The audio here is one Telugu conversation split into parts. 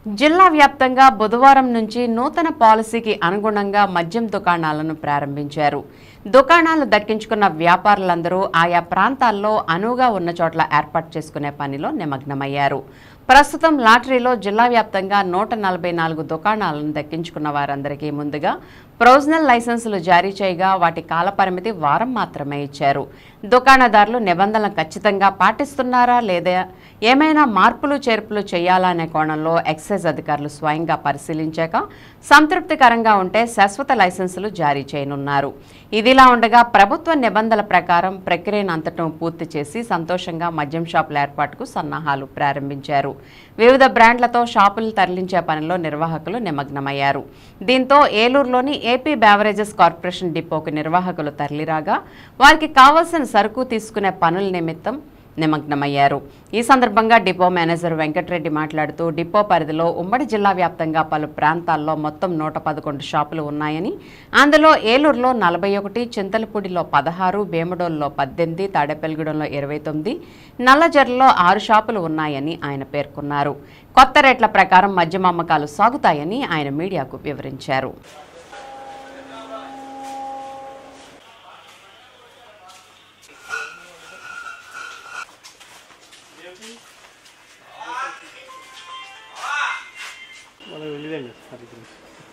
జిల్లా వ్యాప్తంగా బుధవారం నుంచి నూతన పాలసీకి అనుగుణంగా మద్యం దుకాణాలను ప్రారంభించారు దుకాణాలు దక్కించుకున్న వ్యాపారులందరూ ఆయా ప్రాంతాల్లో అనువుగా ఉన్న చోట్ల ఏర్పాటు చేసుకునే పనిలో నిమగ్నమయ్యారు ప్రస్తుతం లాటరీలో జిల్లా వ్యాప్తంగా నూట నలభై నాలుగు దుకాణాలను దక్కించుకున్న వారందరికీ ముందుగా ప్రొవిజనల్ లైసెన్సులు జారీ చేయగా వాటి కాలపరిమితి వారం మాత్రమే ఇచ్చారు దుకాణదారులు నిబంధనలు ఖచ్చితంగా పాటిస్తున్నారా లేదా ఏమైనా మార్పులు చేర్పులు చేయాలా అనే కోణంలో ఎక్సైజ్ అధికారులు స్వయంగా పరిశీలించాక సంతృప్తికరంగా ఉంటే శాశ్వత లైసెన్సులు జారీ చేయనున్నారు ఇదిలా ఉండగా ప్రభుత్వ నిబంధనల ప్రకారం ప్రక్రియను అంతటం పూర్తి చేసి సంతోషంగా మద్యం షాపుల ఏర్పాటుకు సన్నాహాలు ప్రారంభించారు వివిధ బ్రాండ్లతో షాపులు తరలించే పనిలో నిర్వాహకులు నిమగ్నమయ్యారు దీంతో ఏలూరులోని ఏపీ బ్యావరేజెస్ కార్పొరేషన్ డిపోకు నిర్వాహకులు తరలిరాగా వారికి కావాల్సిన సరుకు తీసుకునే పనుల నిమిత్తం నిమగ్నమయ్యారు ఈ సందర్భంగా డిపో మేనేజర్ వెంకటరెడ్డి మాట్లాడుతూ డిపో పరిధిలో ఉమ్మడి జిల్లా వ్యాప్తంగా పలు ప్రాంతాల్లో మొత్తం నూట పదకొండు షాపులు ఉన్నాయని అందులో ఏలూరులో నలభై ఒకటి చింతలపూడిలో పదహారు భీమడోల్లో పద్దెనిమిది తాడేపల్లిగూడెంలో ఇరవై తొమ్మిది నల్లజర్లలో ఆరు షాపులు ఉన్నాయని ఆయన పేర్కొన్నారు కొత్త రేట్ల ప్రకారం మద్యం అమ్మకాలు సాగుతాయని ఆయన మీడియాకు వివరించారు మనకు తెలియదండి అది గురించి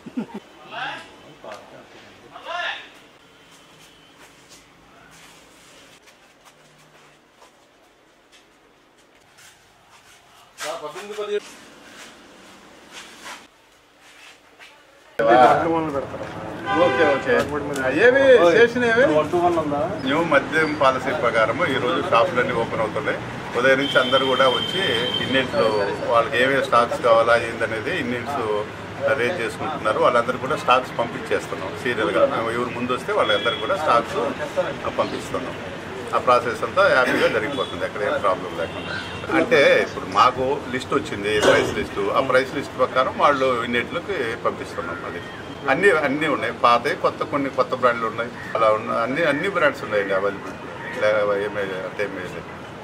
మొదలు పెడతారు ఓకే ఓకే ఏవి స్టేషన్ ఏవి వన్ టు వన్ ఉందా న్యూ మద్యం పాలసీ ప్రకారం ఈ రోజు షాపులన్నీ ఓపెన్ అవుతున్నాయి ఉదయం నుంచి అందరూ కూడా వచ్చి ఇండియన్స్లో వాళ్ళకి ఏమేమి స్టాక్స్ కావాలా ఏందనేది ఇండియన్స్ రేజ్ చేసుకుంటున్నారు వాళ్ళందరూ కూడా స్టాక్స్ పంపించేస్తున్నాం సీరియల్గా ఎవరు ముందు వస్తే వాళ్ళందరూ కూడా స్టాక్స్ పంపిస్తున్నాం ఆ ప్రాసెస్ అంతా హ్యాపీగా జరిగిపోతుంది అక్కడ ఏం ప్రాబ్లం లేకుండా అంటే ఇప్పుడు మాకు లిస్ట్ వచ్చింది ప్రైస్ లిస్టు ఆ ప్రైస్ లిస్ట్ ప్రకారం వాళ్ళు ఇండియన్స్లోకి పంపిస్తున్నాం అది అన్ని అన్నీ ఉన్నాయి పాతవి కొత్త కొన్ని కొత్త బ్రాండ్లు ఉన్నాయి అలా ఉన్న అన్ని అన్ని బ్రాండ్స్ ఉన్నాయండి అవైలబుల్ ఏమీ అంటే ఏమీ లేదు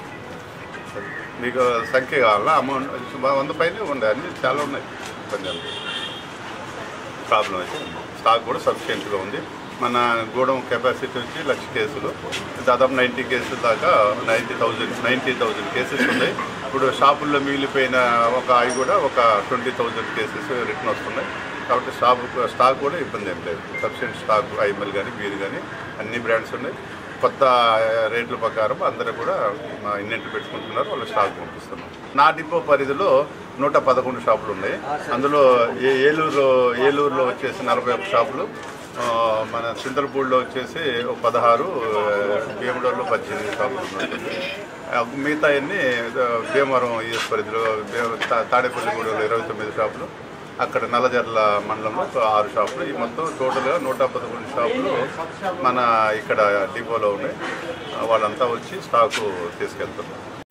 మీకు సంఖ్య కావాలా అమౌంట్ వంద పైన ఉన్నాయి అన్ని చాలా ఉన్నాయి కొంచెం ప్రాబ్లం అయితే ఉంది. స్టాక్ కూడా సఫిషియెంట్గా ఉంది మన గూడెం కెపాసిటీ వచ్చి లక్ష కేసులు దాదాపు నైంటీ కేసుల దాకా ninety thousand ninety thousand cases ఉన్నాయి ఇప్పుడు షాపుల్లో మిగిలిపోయిన ఒక అవి కూడా ఒక ట్వంటీ థౌజండ్ కేసెస్ రిటర్న్ వస్తున్నాయి కాబట్టి స్టాక్ స్టాక్ కూడా ఇబ్బంది ఏం లేదు సఫిషియెంట్ స్టాక్ ఐఎంఎల్ కానీ బీర్ కానీ అన్ని బ్రాండ్స్ ఉన్నాయి కొత్త రేట్ల ప్రకారం అందరూ కూడా మా ఇన్నెంట్లు పెట్టుకుంటున్నారు వాళ్ళు స్టాక్ పంపిస్తున్నాం నా డిపో పరిధిలో నూట పదకొండు షాపులు ఉన్నాయి అందులో ఏ ఏలూరు ఏలూరులో వచ్చేసి నలభై ఒక్క షాపులు ఆ, మన చింతలపూడిలో వచ్చేసి ఒక పదహారు భీమడోర్లో పద్దెనిమిది షాపులు ఉన్నట్టుంది ఆ, మిగతా అన్ని ఆ, భీమవరం ఈఎస్ పరిధిలో భీ- తా- తాడేపల్లిగూడెంలో ఇరవై తొమ్మిది షాపులు అక్కడ నల్లజర్ల మండలంలో ఒక ఆరు షాపులు ఈ మొత్తం టోటల్గా నూట పదకొండు షాపులు మన ఇక్కడ డిపోలో ఉన్నాయి ఆ, వాళ్ళంతా వచ్చి స్టాకు తీసుకెళ్తున్నారు